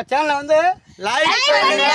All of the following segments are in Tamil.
நம்ம சேனலை வந்து லைக் பண்ணுங்க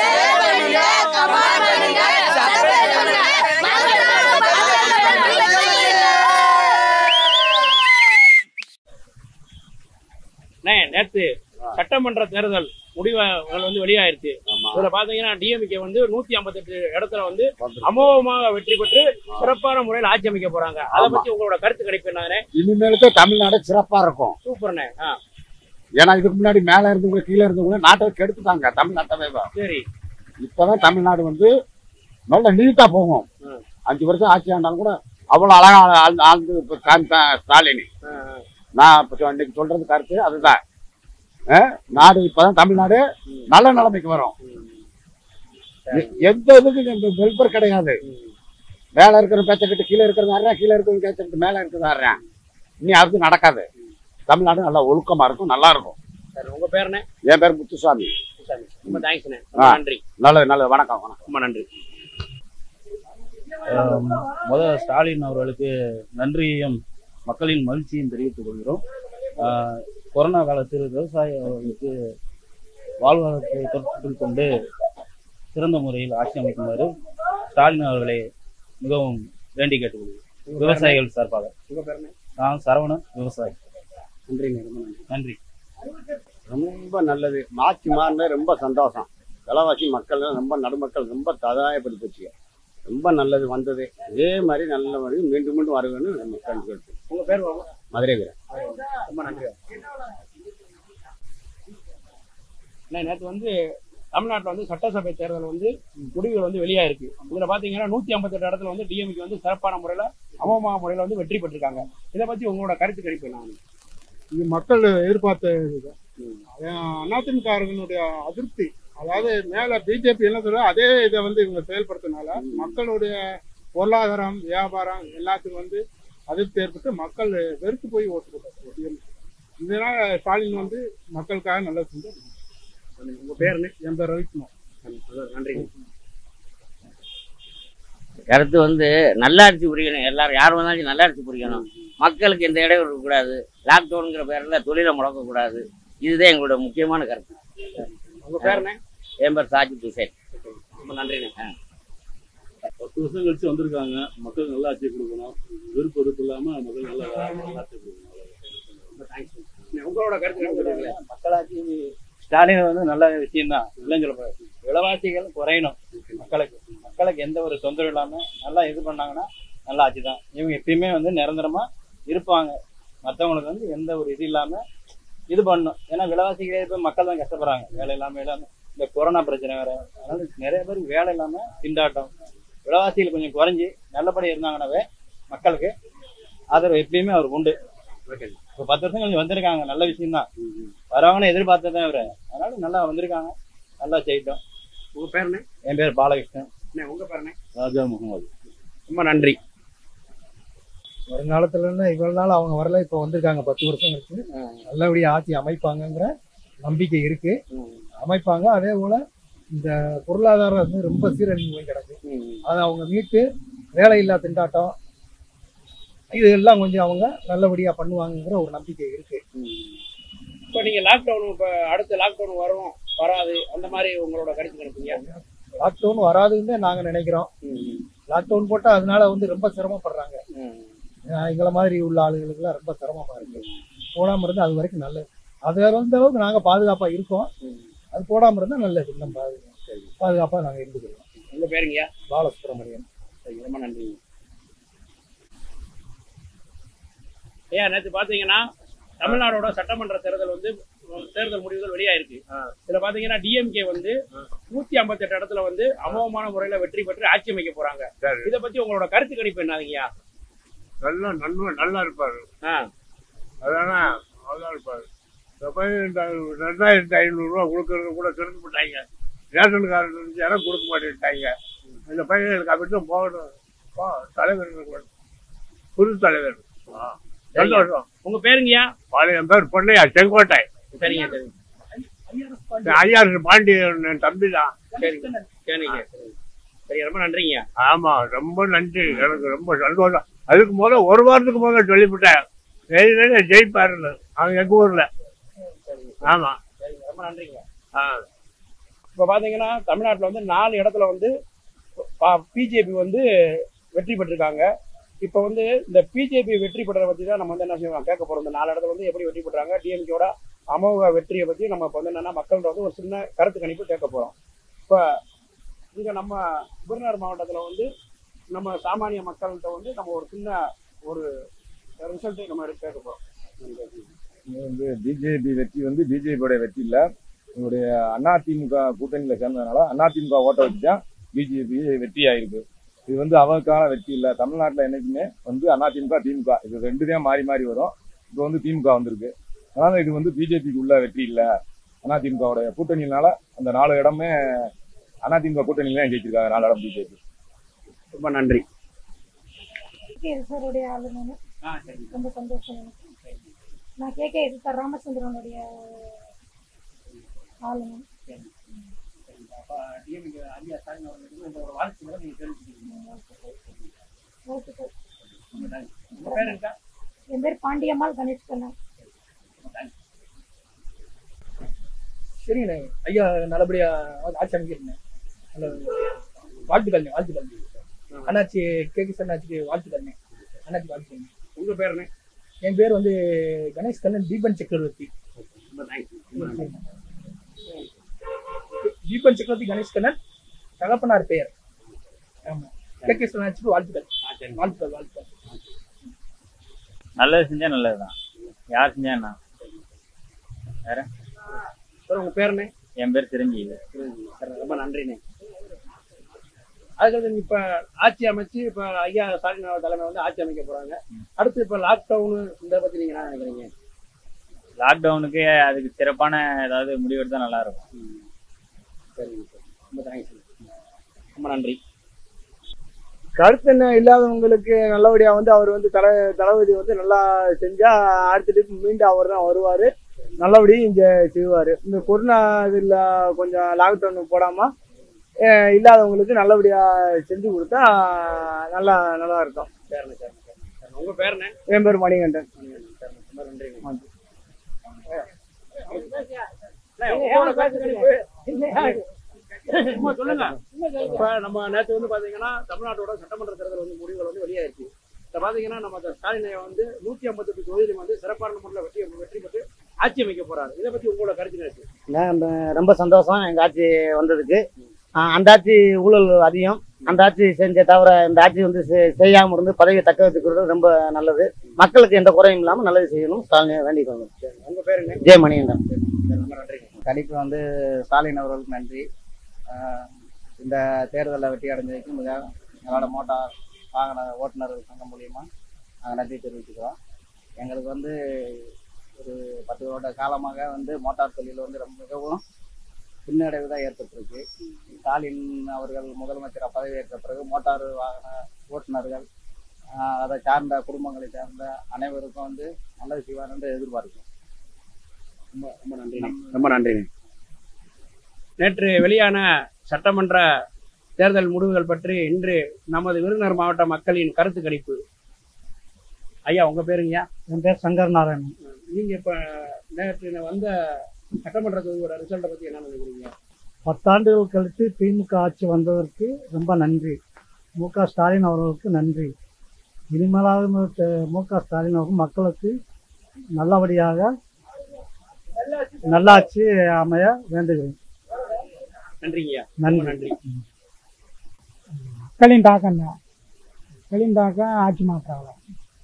அண்ணே, நேத்து சட்டமன்ற தேர்தல் முடிவுகள் வந்து வெளியாயிருச்சு இதுல பாத்தீங்கன்னா டிஎம்கே வந்து நூத்தி ஐம்பத்தெட்டு இடத்துல வந்து அமோகமாக வெற்றி பெற்று சிறப்பான முறையில் ஆட்சி அமைக்க போறாங்க அதை பத்தி உங்களோட கருத்து கணிப்பு என்னங்கண்ணே இனிமேலுக்கு தமிழ்நாடு சிறப்பா இருக்கும் சூப்பர்ண்ணே ஆ ஏன்னா இதுக்கு முன்னாடி மேல இருந்தவங்க கீழே இருந்தவங்க நாட்டை கெடுத்துட்டாங்க தமிழ்நாட்டவே சரி இப்பதான் தமிழ்நாடு வந்து நல்ல நீட்டா போகும் ம். அஞ்சு வருஷம் ஆட்சி ஆண்டாலும் கூட அவ்வளவு அழகா ஆழ்ந்து- ஆழ்ந்து இப்ப காமித்தான் ஸ்டாலின் ஆ, ஆ. நான் இப்ப இன்னைக்கு சொல்றது கருத்து அதுதான் அஹ், நாடு இப்பதான் தமிழ்நாடு நல்ல நிலைமைக்கு வரும் எ- எந்த இதுக்கும் இந்த வெல்பர் கிடையாது மேல இருக்கிற பேச்சக்கிட்டு கீழே இருக்கிறது ஆடுறேன் கீழே இருக்கிறது பேச்சக்கிட்டு மேல இருக்கிறது ஆடுறேன் இனி அது நடக்காது தமிழ்நாடு நல்லா ஒழுக்கமா இருக்கும் நல்லா இருக்கும் சரி உங்க பேருண்ணே என் பேர் முத்துசாமி சரி, ரொம்ப தேங்க்ஸ்ண்ணே ஆ. ரொம்ப நன்றி நல்லது நல்லது வணக்கம் வணக்கம் ரொம்ப நன்றி ஆம், முதல்ல ஸ்டாலின் அவர்களுக்கு நன்றியையும் மக்களின் மகிழ்ச்சியும் தெரிவித்துக் கொள்கிறோம் ஆஹ், கொரோனா காலத்தில் விவசாயிகளுக்கு வாழ்வாதாரத்தை கருத்தில் கொண்டு சிறந்த முறையில் ஆட்சி அமைக்குமாறு ஸ்டாலின் அவர்களை மிகவும் வேண்டி கேட்டுக்கொள்கிறோம் விவசாயிகள் சார்பாக உங்க பேருண்ணே நான் சரவணன் விவசாயி நன்றிங்க ரொம்ப நன்றி நன்றி ரொம்ப நல்லது ஆட்சி மாறினது ரொம்ப சந்தோஷம் விலைவாசி மக்கள் ரொம்ப நடுமக்கள் ரொம்ப ததாயப்பட்டு போச்சு ரொம்ப நல்லது வந்தது இதே மாதிரி நல்ல மாதிரி மீண்டும் மீண்டும் வருவேன்னு நம்ம கண்டு உங்க பேர் வாங்க. மதுரை வீரன் ரொம்ப நன்றி அண்ணே, நேத்து வந்து தமிழ்நாட்டுல வந்து சட்டசபை தேர்தல் வந்து முடிவுகள் வந்து வெளியாயிருக்கு இதுல பாத்தீங்கன்னா நூத்தி ஐம்பத்தெட்டு இடத்துல வந்து டிஎம்கே வந்து சிறப்பான முறையில அமோகமான முறையில வந்து வெற்றி பெற்றிருக்காங்க இதை பத்தி உங்களோட கருத்து கணிப்பு என்ன இது மக்கள் எதிர்பார்த்த இதுதான் அதிமுகவினுடைய அதிருப்தி அதாவது மேல பிஜேபி என்ன சொல்றோ அதே இதை வந்து இவங்க செயல்படுத்தினால மக்களுடைய பொருளாதாரம் வியாபாரம் எல்லாத்துக்கும் வந்து அதிருப்தி ஏற்பட்டு மக்கள் வெறுத்து போய் ஓட்டு போட்டாங்க இதனால ஸ்டாலின் வந்து மக்களுக்காக நல்லது செஞ்சு உங்க பேருன்னு என் பேர் ரவிக்குமார் நன்றி கருத்து வந்து நல்லாட்சி புரியணும் எல்லாரும் யார் வந்தாலும் நல்லாட்சி புரியணும் மக்களுக்கு எந்த இடையூறு இருக்கக்கூடாது லாக்டவுனுங்கிற பேர்ல தொழிலை முடக்கக்கூடாது இதுதான் எங்களோட முக்கியமான கருத்து உங்க பேருன்னு என் பேர் சாஜித் ஹுசேன் ரொம்ப நன்றிண்ணே பத்து வருஷம் கழிச்சு வந்திருக்காங்க மக்கள் நல்லா ஆட்சி கொடுக்கணும் விருப்ப வெறுப்பு இல்லாம மக்கள் நல்லா ஆட்சி கொடுக்கணும் ரொம்ப தேங்க்ஸ் உங்களோட கருத்து கணிப்பு சொல்லுங்களேன். மக்களாட்சி ஸ்டாலின் வந்து நல்ல விஷயம் தான் இல்லைன்னு சொல்ல போறாரு விலைவாசிகள் குறையணும் மக்களுக்கு மக்களுக்கு எந்த ஒரு தொந்தரவு இல்லாம நல்லா இது பண்ணாங்கன்னா நல்ல ஆட்சி தான் இவங்க எப்பயுமே வந்து நிரந்தரமா இருப்பாங்க மற்றவங்களுக்கு வந்து எந்த ஒரு இது இல்லாம இது பண்ணணும் ஏன்னா விலைவாசிகளே இப்ப மக்கள் தான் கஷ்டப்படுறாங்க வேலை இல்லாம இல்லாம இந்த கொரோனா பிரச்சனை வேற அதனால நிறைய பேருக்கு வேலை இல்லாம திண்டாட்டம் விலைவாசிகள் கொஞ்சம் குறைஞ்சி நல்லபடியா இருந்தாங்கன்னாவே மக்களுக்கு ஆதரவு எப்பயுமே அவர் உண்டு இப்போ பத்து வருஷம் கொஞ்சம் வந்திருக்காங்க நல்ல விஷயம் தான் வரவங்கன்னு எதிர்பார்த்ததான் இவரு அதனால நல்லா வந்திருக்காங்க நல்லா செய்யிட்டோம் உங்க பேருன்னு என் பேர் பாலகிருஷ்ணன் அண்ணே, உங்க பேருன்னு ராஜா முகமது ரொம்ப நன்றி வருங்காலத்துல இவ்வளவு நாள் அவங்க வரல இப்ப வந்திருக்காங்க பத்து வருஷம் கழிச்சு நல்லபடியா ஆட்சி அமைப்பாங்கங்கிற நம்பிக்கை இருக்கு அமைப்பாங்க அதே போல இந்த பொருளாதாரம் வந்து ரொம்ப சீரழிஞ்சு போய் கிடக்கு அதை அவங்க மீட்டு வேலையில்லா திண்டாட்டம் இது எல்லாம் கொஞ்சம் அவங்க நல்லபடியா பண்ணுவாங்கங்கிற ஒரு நம்பிக்கை இருக்கு இப்போ நீங்க லாக்டவுன் இப்போ அடுத்த லாக்டவுன் வரும் வராது அந்த மாதிரி உங்களோட கருத்து கணிப்பீங்க லாக்டவுன் வராதுன்னு தான் நாங்க நினைக்கிறோம் லாக்டவுன் போட்டா அதனால வந்து ரொம்ப சிரமப்படுறாங்க அஹ் எங்களை மாதிரி உள்ள ஆளுகளுக்குலாம் ரொம்ப சிரமமா இருக்கு போடாம இருந்தா அது வரைக்கும் நல்லது அது அந்த அளவுக்கு நாங்க பாதுகாப்பா இருக்கோம் அது போடாம இருந்தா நல்லது நம்ம பாது- பாதுகாப்பா நாங்க இருந்துக்கிறோம் உங்க பேருங்கய்யா பாலசுப்ரமணியன் சரி ரொம்ப நன்றி ஐயா நேற்று பார்த்தீங்கன்னா தமிழ்நாடோட சட்டமன்ற தேர்தல் வந்து உம், தேர்தல் முடிவுகள் வெளியாயிருக்கு இதுல பாத்தீங்கன்னா டிஎம்கே வந்து நூத்தி ஐம்பத்தெட்டு இடத்துல வந்து அமோகமான முறையில வெற்றி பெற்று ஆட்சி அமைக்க போறாங்க இத பத்தி உங்களோட கருத்து கணிப்பு என்னதுங்கய்யா நல்லா நல்லா நல்லா இருப்பாரு ஆ, அதானே நல்லா இருப்பாரு இந்த பையன் இந்த ரெண்டாயிரத்தி ஐநூறுரூவா கொடுக்கறது கூட திறந்து போட்டாங்க ரேஷன் கார்டு இருந்துச்சு யாரும் கொடுக்க மாட்டேன்ட்டாங்க இந்த பையன் எனக்கு அப்படி தான் போகணும் போ, தலைவர் இருக்கணும். புது தலைவர் ஆ, சந்தோஷம் உங்க பேருங்கய்யா பழைய பேர் பொண்ணையா செங்கோட்டை சரிங்க சரி ஐயாறு பாண்டியன் தம்பி தான் சரிங்க சரிங்க சரி ரொம்ப நன்றிங்கய்யா ஆமா ரொம்ப நன்றி எனக்கு ரொம்ப சந்தோஷம் அதுக்கு முதல்ல ஒரு வாரத்துக்கு முதல்ல சொல்லிவிட்டேன் ஜெயிப்பாருன்னு அவங்க எங்க ஊர்ல ஆமா சரி ரொம்ப நன்றிங்க இப்போ பார்த்தீங்கன்னா தமிழ்நாட்டில் வந்து நாலு இடத்துல வந்து பிஜேபி வந்து வெற்றி பெற்றிருக்காங்க இப்போ வந்து இந்த பிஜேபி வெற்றி பெற்றதை பற்றி தான் நம்ம வந்து என்ன செய்வோம் கேட்க போகிறோம் இந்த நாலு இடத்துல வந்து எப்படி வெற்றி பெற்றாங்க டிஎம்கேயோட அமோக வெற்றியை பற்றி நம்ம இப்போ வந்து என்னன்னா மக்கள்கிட்ட வந்து ஒரு சின்ன கருத்து கணிப்பு கேட்க போகிறோம் இப்போ இங்கே நம்ம விருதுநகர் மாவட்டத்தில் வந்து நம்ம சாமானிய மக்கள்கிட்ட வந்து நம்ம ஒரு சின்ன ஒரு ரிசல்ட்டு நம்ம எடுத்து கேட்க போகிறோம் இது வந்து பிஜேபி வெற்றி வந்து பிஜேபியோட வெற்றி இல்ல உங்களுடைய அதிமுக கூட்டணியில சேர்ந்ததுனால அதிமுக ஓட்ட வச்சு தான் பிஜேபி வெற்றி ஆயிருக்கு இது வந்து அவருக்கான வெற்றி இல்ல தமிழ்நாட்டுல என்னைக்குமே வந்து அதிமுக திமுக இது ரெண்டு தான் மாறி மாறி வரும் இப்போ வந்து திமுக வந்திருக்கு அதனால இது வந்து பிஜேபிக்கு உள்ள வெற்றி இல்ல அதிமுகவோட கூட்டணியினால அந்த நாலு இடமே அதிமுக கூட்டணியில தான் ஜெயிச்சிருக்காங்க நாலு இடம் பிஜேபி ரொம்ப நன்றி கே சாருடைய ஆளு நான் ஆ சரி ரொம்ப சந்தோஷம் எனக்கு நான் கேட்க இது சார் ராமச்சந்திரனுடைய ஆளு நான் அப்போ டிஎம்கே ஐயா ஸ்டாலின் அவர்களுக்கு இந்த ஒரு வாழ்த்துக்களை நீங்கள் தெரிவிச்சுக்கிறீங்க வாழ்த்துக்கள் உங்கள் பேர் இருக்கா என் பேர் பாண்டியம்மாள் கணேஷ் கண்ணன் சரிங்கண்ணே ஐயா நல்லபடியா ஆட்சி அமைக்கிறேன் நல்ல வாழ்த்துக்கள்ண்ணே வாழ்த்துக்கள் அண்ணாச்சி கேக்கு அண்ணாச்சிக்கு வாழ்த்துக்கள்ண்ணே அண்ணாச்சி வாழ்த்துக்கள்ண்ணே உங்கள் பேர் என்ன என் பேர் வந்து கணேஷ் கண்ணன் தீபன் சக்கரவர்த்தி ரொம்ப தேங்க்ஸ் தீபன் சக்கரவர்த்தி கணேஷ் கண்ணன் தகப்பனார் பெயர் ஆமா கேகே அண்ணாச்சிக்கு வாழ்த்துக்கள் வாழ்த்துக்கள் வாழ்த்துக்கள் நல்லது செஞ்சா நல்லதுதான் யார் செஞ்சா என்ன வேற சார் உங்கள் பேர் என்ன என் பேர் சிரஞ்சீவி சரி, ரொம்ப நன்றிண்ணே அதுக்கடுத்து இப்போ ஆட்சி அமைச்சு இப்போ ஐயா ஸ்டாலின் அவர்கள் தலைமை வந்து ஆட்சி அமைக்க போறாங்க அடுத்து இப்போ லாக்டவுனு இதை பத்தி நீங்க என்ன நினைக்கிறீங்க லாக்டவுனுக்கு அதுக்கு சிறப்பான ஏதாவது முடிவு எடுத்தா நல்லா இருக்கும் சரிங்க சார் ரொம்ப தேங்க்ஸ் ரொம்ப நன்றி கருத்து என்ன இல்லாதவங்களுக்கு நல்லபடியா வந்து அவர் வந்து தல தளபதி வந்து நல்லா செஞ்சா அடுத்த ட்ரிப் மீண்டும் அவர் தான் வருவாரு நல்லபடியும் இங்க செய்வாரு இந்த கொரோனா இதுல கொஞ்சம் லாக்டவுன் போடாம அஹ் இல்லாதவங்களுக்கு நல்லபடியா செஞ்சு கொடுத்தா நல்லா நல்லா இருக்கும் சரிண்ணே சரிண்ணே சரிண்ணே சரிண்ணே. உங்க பேர் என்ன என் பேர் மணிகண்டன் சரிண்ணே, ரொம்ப நன்றிங்க சும்மா சொல்லுங்க இப்ப நம்ம நேத்து வந்து பாத்தீங்கன்னா தமிழ்நாட்டோட சட்டமன்ற தேர்தல் வந்து முடிவுகள் வந்து வெளியாயிருச்சு இப்ப பாத்தீங்கன்னா நம்ம அந்த ஸ்டாலின் ஐயா வந்து நூத்தி ஐம்பத்தெட்டு தொகுதியிலும் வந்து சிறப்பான முறையில் வெற்றி வெற்றி பெற்று ஆட்சி அமைக்க போறாரு இதை பத்தி உங்களோட கருத்து இருக்கு நான் ரொம்ப சந்தோஷம் எங்க ஆட்சி வந்ததுக்கு ஆஹ் அந்த ஆட்சி ஊழல் அதிகம் அந்த ஆட்சி செஞ்ச தவிர இந்த ஆட்சி வந்து செ- செய்யாம இருந்து பதவியை தக்க வச்சுக்கிறது ரொம்ப நல்லது மக்களுக்கு எந்த குறையும் இல்லாம நல்லது செய்யணும் ஸ்டாலினை வேண்டிக்கோங்க உங்க பேர் என்ன ஜெய மணிகண்டன் ரொம்ப நன்றிங்க கணிப்பு வந்து ஸ்டாலின் அவர்களுக்கு நன்றி ஆஹ் இந்த தேர்தலில் வெற்றி அடைஞ்சதுக்கு மிக எங்களோட மோட்டார் வாகன ஓட்டுநர்கள் சங்கம் மூலியமா நாங்கள் நன்றி தெரிவிச்சுக்கிறோம் எங்களுக்கு வந்து ஒரு பத்து வருட காலமாக வந்து மோட்டார் தொழில் வந்து ரொம்ப மிகவும் பின்னடைவு தான் ஏற்பட்டிருக்கு ஸ்டாலின் அவர்கள் முதலமைச்சராக பதவியேற்ற பிறகு மோட்டார் வாகன ஓட்டுநர்கள் ஆஹ் அதை சார்ந்த குடும்பங்களை சார்ந்த அனைவருக்கும் வந்து நல்லது செய்வார் என்று எதிர்பார்க்கிறோம் ரொம்ப ரொம்ப நன்றிண்ணே ரொம்ப நன்றிண்ணே நேற்று வெளியான சட்டமன்ற தேர்தல் முடிவுகள் பற்றி இன்று நமது விருதுநகர் மாவட்ட மக்களின் கருத்து கணிப்பு ஐயா உங்க பேருங்கய்யா என் பேர் சங்கர் நாராயணன் நீங்க இப்ப நேற்று வந்த சட்டமன்ற தொகுதியோட ரிசல்ட்டை பத்தி என்ன நினைக்கிறீங்க பத்தாண்டுகள் கழித்து திமுக ஆட்சி வந்ததற்கு ரொம்ப நன்றி மு க ஸ்டாலின் அவர்களுக்கு நன்றி இனிமேலாவது த- மு க ஸ்டாலின் அவர்கள் மக்களுக்கு நல்லபடியாக நல்லாட்சி அமைய வேண்டுகிறேன் நன்றிங்கய்யா நன்றி நன்றி மக்களின் தாக்கம் தான் மக்களின் தாக்கம் ஆட்சி மாற்றாகலாம்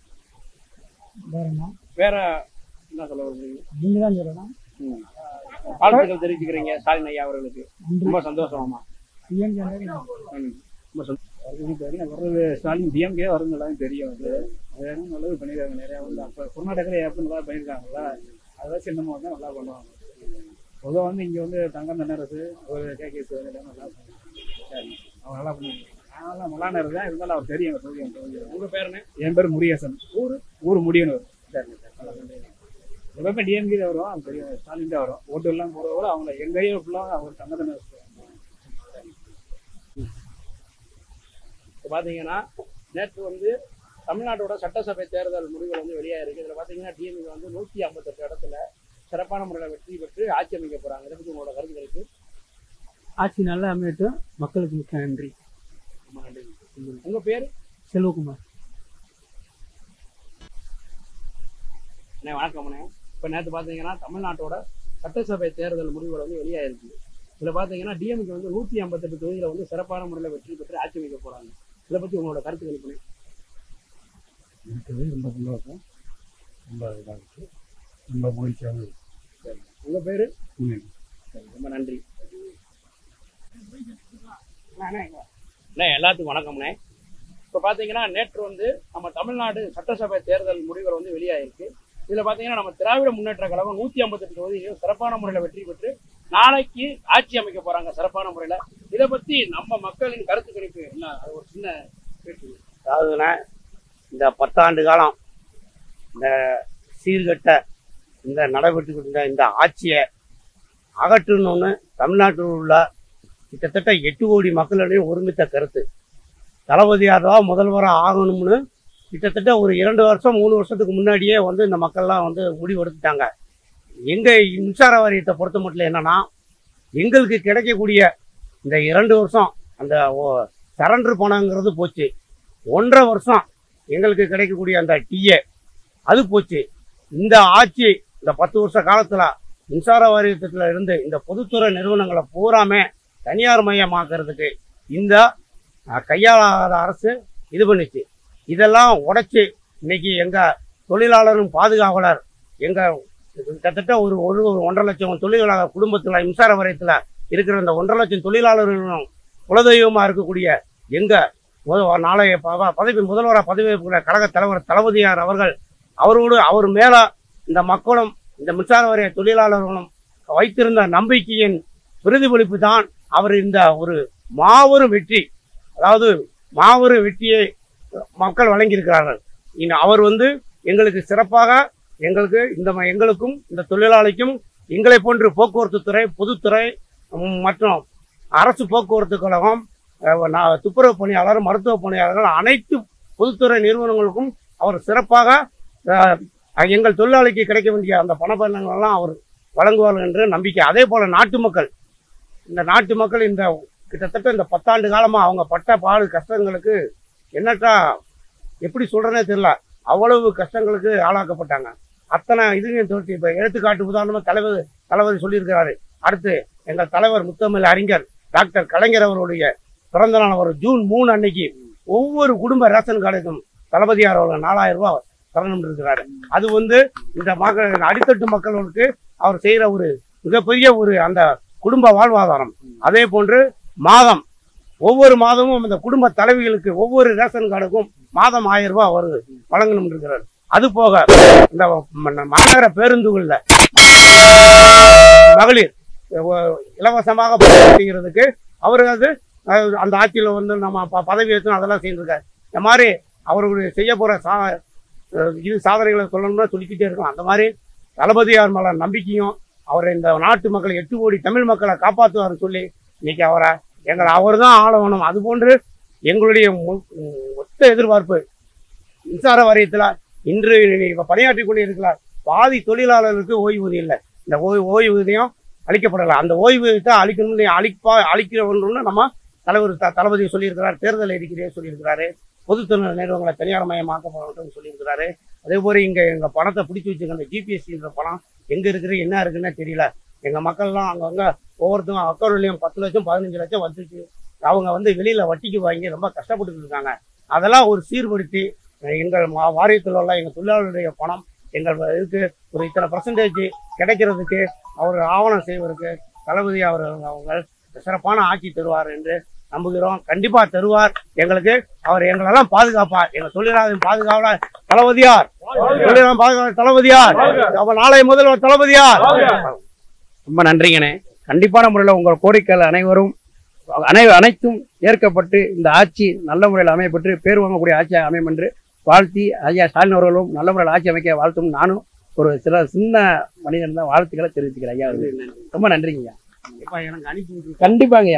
வேற என்ன வேற என்ன சொல்ல விரும்புறீங்க நீங்க தான் சொல்லணும் ம். வாழ்த்துக்கள் தெரிவிச்சுக்கிறீங்க ஸ்டாலின் ஐயா அவர்களுக்கு ரொம்ப சந்தோஷமாமா டிஎம்கே ரொம்ப சந்தோஷம் வர்றது ஸ்டாலின் டிஎம்கே வருங்களான்னு தெரியும் அது அது என்ன நல்லது பண்ணியிருக்காங்க நிறையா வந்து அப்போ கர்நாடகாவில் எப்போ நல்லா பண்ணியிருக்காங்கல்ல அதெல்லாம் சின்னமாக வந்து நல்லா பண்ணுவாங்க பொதுவாக வந்து இங்கே வந்து தங்கம் தன்னரசு ஒரு கேகேஸ் எல்லாம் நல்லா பண்ணுவாங்க சரி அவங்க நல்லா பண்ணிருக்காங்க நான்லாம் மலானர் தான் இருந்தாலும் அவர் தெரியும் எனக்கு தெரியும் உங்கள் பேர் என்ன என் பேர் முருகேசன் ஊர் ஊர் முடியனூர் சரி சரி எப்பவுமே டிஎம்கே தான் வரும் அவங்க தெரியும் ஸ்டாலின் தான் வரும் ஓட்டு எல்லாம் போகிறத விட அவங்க எங்கேயும் ஃபுல்லாக அவர் தங்க தன்னரசு இப்போ பார்த்தீங்கன்னா நேற்று வந்து தமிழ்நாட்டோட சட்டசபை தேர்தல் முடிவுகள் வந்து வெளியாயிருக்கு இதில் பார்த்தீங்கன்னா டிஎம்கே வந்து நூற்றி ஐம்பத்தெட்டு இடத்துல சிறப்பான முறையில் வெற்றி பெற்று ஆட்சி அமைக்க போறாங்க இதை பத்தி உங்களோட கருத்து இருக்கு ஆட்சி நல்லா அமையட்டும் மக்களுக்கு மிக்க நன்றி ரொம்ப நன்றி உங்க பேர் செல்வகுமார் அண்ணே வணக்கம் அண்ணே இப்போ நேற்று பார்த்தீங்கன்னா தமிழ்நாட்டோட சட்டசபை தேர்தல் முடிவுகள் வந்து வெளியாயிருக்கு இதில் பார்த்தீங்கன்னா டிஎம்கே வந்து நூற்றி ஐம்பத்தெட்டு தொகுதியில் வந்து சிறப்பான முறையில் வெற்றி பெற்று ஆட்சி அமைக்க போறாங்க இதை பத்தி உங்களோட கருத்து கணிப்பு இருக்குது ரொம்ப சந்தோஷம் ரொம்ப இதாக இருக்குது ரொம்ப மகிழ்ச்சியாகவும் இருக்கு சரி உங்க பேரு ம். சரி ரொம்ப நன்றி அண்ணே எல்லாத்துக்கும் வணக்கம்ண்ணே இப்போ பார்த்தீங்கன்னா நேற்று வந்து நம்ம தமிழ்நாடு சட்டசபை தேர்தல் முடிவுகள் வந்து வெளியாயிருக்கு இதில் பார்த்தீங்கன்னா நம்ம திராவிட முன்னேற்ற கழகம் நூற்றி ஐம்பத்தெட்டு தொகுதியிலும் சிறப்பான முறையில் வெற்றி பெற்று நாளைக்கு ஆட்சி அமைக்க போறாங்க சிறப்பான முறையில் இதை பத்தி நம்ம மக்களின் கருத்து கணிப்பு என்ன அது ஒரு சின்ன பேச்சு அதாவதுண்ணே இந்த பத்தாண்டு காலம் இந்த சீர்கட்ட இந்த நடைபெற்றுக்கிட்டு இருந்த இந்த ஆட்சியை அகற்றணும்னு தமிழ்நாட்டில் உள்ள கிட்டத்தட்ட எட்டு கோடி மக்களிடையும் ஒருமித்த கருத்து தளபதியார் தான் முதல்வராக ஆகணும்னு கிட்டத்தட்ட ஒரு இரண்டு வருஷம் மூணு வருஷத்துக்கு முன்னாடியே வந்து இந்த மக்கள்லாம் வந்து முடிவெடுத்துட்டாங்க எங்க மின்சார வாரியத்தை பொறுத்த மட்டும் என்னன்னா எங்களுக்கு கிடைக்கக்கூடிய இந்த இரண்டு வருஷம் அந்த சரண்டர் பணங்கிறது போச்சு ஒன்றரை வருஷம் எங்களுக்கு கிடைக்கக்கூடிய அந்த டிஏ அது போச்சு இந்த ஆட்சி இந்த பத்து வருஷ காலத்துல மின்சார வாரியத்துல இருந்து இந்த பொதுத்துறை நிறுவனங்களை பூராமே தனியார் மயமாக்குறதுக்கு இந்த அஹ், கையாளாத அரசு இது பண்ணுச்சு இதெல்லாம் உடைச்சு இன்னைக்கு எங்க தொழிலாளரும் பாதுகாவலர் எங்க கிட்டத்தட்ட ஒரு ஒரு ஒன்றரை லட்சம் தொழிலாளர் குடும்பத்துல மின்சார வாரியத்துல இருக்கிற இந்த ஒன்றரை லட்சம் தொழிலாளர்களும் குலதெய்வமா இருக்கக்கூடிய எங்க முத- நாளைய ப- பதவி முதல்வராக பதவி ஏற்கிற கழக தலைவர் தளபதியார் அவர்கள் அவரோடு அவர் மேல இந்த மக்களும் இந்த மின்சார வாரிய தொழிலாளர்களும் வைத்திருந்த நம்பிக்கையின் பிரதிபலிப்பு தான் அவர் இந்த ஒரு மாபெரும் வெற்றி அதாவது மாபெரும் வெற்றியை மக்கள் வழங்கியிருக்கிறார்கள் இனி அவர் வந்து எங்களுக்கு சிறப்பாக எங்களுக்கு இந்த ம- எங்களுக்கும் இந்த தொழிலாளிக்கும் எங்களை போன்று போக்குவரத்து துறை பொதுத்துறை ம், மற்றும் அரசு போக்குவரத்து கழகம் அஹ், நா- துப்புரவு பணியாளர் மருத்துவ பணியாளர்கள் அனைத்து பொதுத்துறை நிறுவனங்களுக்கும் அவர் சிறப்பாக அஹ், எங்கள் தொழிலாளிக்கு கிடைக்க வேண்டிய அந்த பணப்பயன்கள் எல்லாம் அவர் வழங்குவார் என்று நம்பிக்கை அதே போல நாட்டு மக்கள் இந்த நாட்டு மக்கள் இந்த கிட்டத்தட்ட இந்த பத்தாண்டு காலமா அவங்க பட்ட பாடு கஷ்டங்களுக்கு என்னட்டா எப்படி சொல்றேனே தெரியல அவ்வளவு கஷ்டங்களுக்கு ஆளாக்கப்பட்டாங்க அத்தனை இதுலையும் தோற்றி இப்ப எடுத்துக்காட்டு உதாரணமா தலைவர் தளபதி சொல்லியிருக்கிறாரு அடுத்து எங்கள் தலைவர் முத்தமிழ் அறிஞர் டாக்டர் கலைஞர் அவருடைய பிறந்த நாள் ஒரு ஜூன் மூணு அன்னைக்கு ஒவ்வொரு குடும்ப ரேஷன் கார்டுக்கும் தளபதியார் அவர்கள் நாலாயிரம் ரூபாய் தரணும் இருக்கிறாரு அது வந்து இந்த மக்கள் அடித்தட்டு மக்களுக்கு அவர் செய்யற ஒரு மிகப்பெரிய ஒரு அந்த குடும்ப வாழ்வாதாரம் அதே போன்று மாதம் ஒவ்வொரு மாதமும் இந்த குடும்ப தலைவிகளுக்கு ஒவ்வொரு ரேஷன் கார்டுக்கும் மாதம் ஆயிரம் ரூபாய் வருது வழங்கணும் இருக்கிறார் அது போக இந்த ம- மாநகர பேருந்துகள்ல மகளிர் அஹ், இலவசமாக பயன்படுத்திக்கிறதுக்கு அவர் அது அஹ், அந்த ஆட்சியில் வந்து நம்ம ப- பதவி ஏற்று அதெல்லாம் செய்திருக்காரு இந்த மாதிரி அவர்களுடைய செய்ய போற சா அஹ், இது சாதனைகளை சொல்லணும்னா சொல்லிக்கிட்டே இருக்கும் அந்த மாதிரி தளபதியார் மேல நம்பிக்கையும் அவரை இந்த நாட்டு மக்களை எட்டு கோடி தமிழ் மக்களை காப்பாற்றுவார் சொல்லி இன்னைக்கு அவரை எங்களை அவர் தான் ஆளணும் அது போன்று எங்களுடைய மு- மொத்த எதிர்பார்ப்பு மின்சார வாரியத்தில் இன்று இப்ப பணியாற்றி கொண்டு இருக்கிறார் பாதி தொழிலாளர்களுக்கு ஓய்வூதியம் இல்லை இந்த ஓய் ஓய்வூதியம் அளிக்கப்படலை அந்த ஓய்வூதியத்தை அளிக்கணும்னு அளிப்பா அளிக்கிற ஒன்றுன்னு நம்ம தலைவர் த- தளபதி சொல்லியிருக்கிறார் தேர்தல் அறிக்கையிலே சொல்லியிருக்கிறாரு பொதுத்துறை நிறுவனங்களை தனியார் மயமாக்கப்படணும்னு சொல்லியிருக்கிறாரு அதே போல இங்க எங்க பணத்தை பிடிச்சி வச்சுக்க அந்த ஜிபிஎஸ்சின்ற பணம் எங்க இருக்குது என்ன இருக்குன்னு தெரியல எங்க மக்கள்லாம் அங்கங்க ஒவ்வொருத்தரும் அக்கௌண்ட்லயும் பத்து லட்சம் பதினஞ்சு லட்சம் வந்துச்சு அவங்க வந்து வெளியில வட்டிக்கு வாங்கி ரொம்ப கஷ்டப்பட்டு இருக்காங்க அதெல்லாம் ஒரு சீர்படுத்தி அஹ் எங்கள் மா- வாரியத்தில் உள்ள எங்கள் தொழிலாளருடைய பணம் எங்கள் இதுக்கு ஒரு இத்தனை பர்சன்டேஜ் கிடைக்கிறதுக்கு அவர் ஆவணம் செய்வதற்கு தளபதி அவர் அவங்க சிறப்பான ஆட்சி தருவார் என்று நம்புகிறோம் கண்டிப்பா தருவார் எங்களுக்கு அவர் எங்களெல்லாம் பாதுகாப்பார் எங்க தொழிலாளர் பாதுகாவலர் தளபதியார் தொழிலாளர் பாதுகாவலர் தளபதியார் அப்ப நாளை முதல்வர் தளபதியார் ரொம்ப நன்றிங்கண்ணே கண்டிப்பான முறையில் உங்கள் கோரிக்கைகள் அனைவரும் அனை அனைத்தும் ஏற்கப்பட்டு இந்த ஆட்சி நல்ல முறையில் அமையப்பட்டு பேர் வாங்கக்கூடிய ஆட்சி அமையும் என்று வாழ்த்தி ஐயா ஸ்டாலின் அவர்களும் நல்ல முறையில் ஆட்சி அமைக்க வாழ்த்தும் நானும் ஒரு சில சின்ன மனிதன் தான் வாழ்த்துக்களை தெரிவிச்சுக்கிறேன் ஐயா அவர்களுக்கு. ரொம்ப நன்றிங்க ஐயா எனக்கு அனுப்பி கண்டிப்பாங்க ஐயா